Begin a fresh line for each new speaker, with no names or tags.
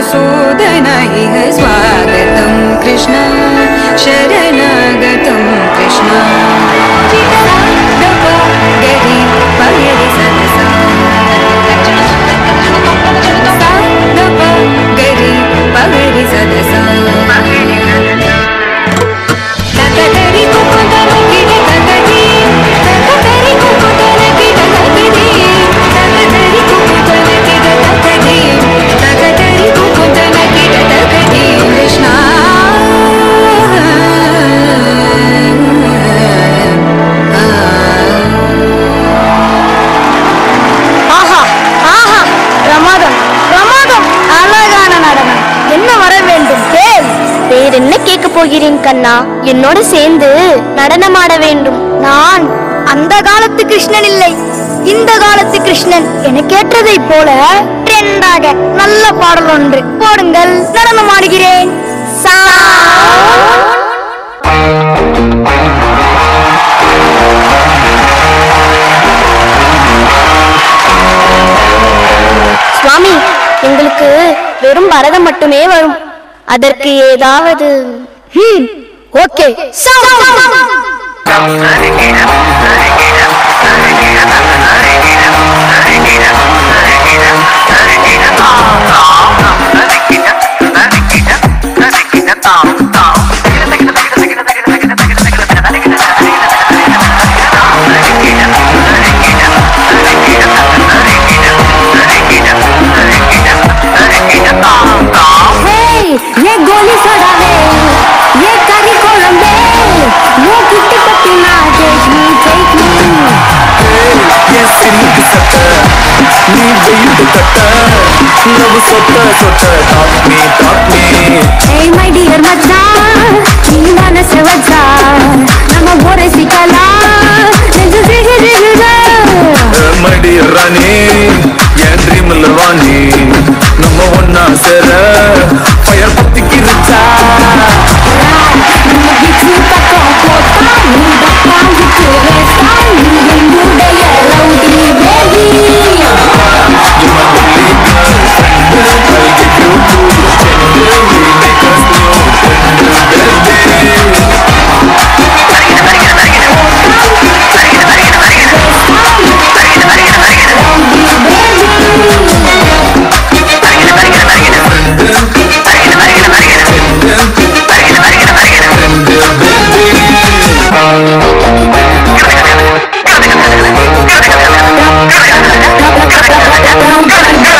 मधुसूदन इह स्वागतं कृष्ण शरणागतं कृष्ण दप गरि पगरि सदसा सा दप गरि पगरि सदसा तकतरि कुकुतन किट तकति तकतरि कुकुतन किट तकति तकतरि कुकुतन किट तकति तकतरि कुकुतन किट तकति कृष्णा
ஆஹா ஆஹா பிரமாதம் பிரமாதம் அழகான நடனம் என்ன வர வேண்டும் கேள் வேற என்ன கேட்க போகிறேன் கண்ணா என்னோட சேர்ந்து நடனமாட வேண்டும் நான் அந்த காலத்து கிருஷ்ணன் இல்லை இந்த காலத்து கிருஷ்ணன் எனக்கேற்றதை போல ட்ரெண்டாக நல்ல பாடல் ஒன்று போடுங்கள் நடனமாடுகிறேன் சா சுவாமி எங்களுக்கு வெறும் பரதம் மட்டுமே வரும் அதற்கு ஏதாவது ஓகே
ये गोली सोडावे ये करी कोलंबे ये किट्टी पट्टी ना take me take me
என் சின்னுக்கு சட்ட நீ வெயிட்டு கட்ட லவ் சொட்ட சொட்ட டாப் மீ டாப் மீ
hey my dear மச்சான் நீ மனசு வச்சா நம்ம ஒரே சிக்கலா நெஞ்சு ஜிகு ஜிகுதா
மடி ராணி என் ட்ரீம்ல வாணி நம்ம ஒன்னா சேர ஃபயர் பத்திக்கு இருச்சா
நம்ம பிச்சு பக்கம் போட்டா நீ டப்பா விட்டு வேஸ்டா நீ என்னுடைய ரவுடி பேபி
Baby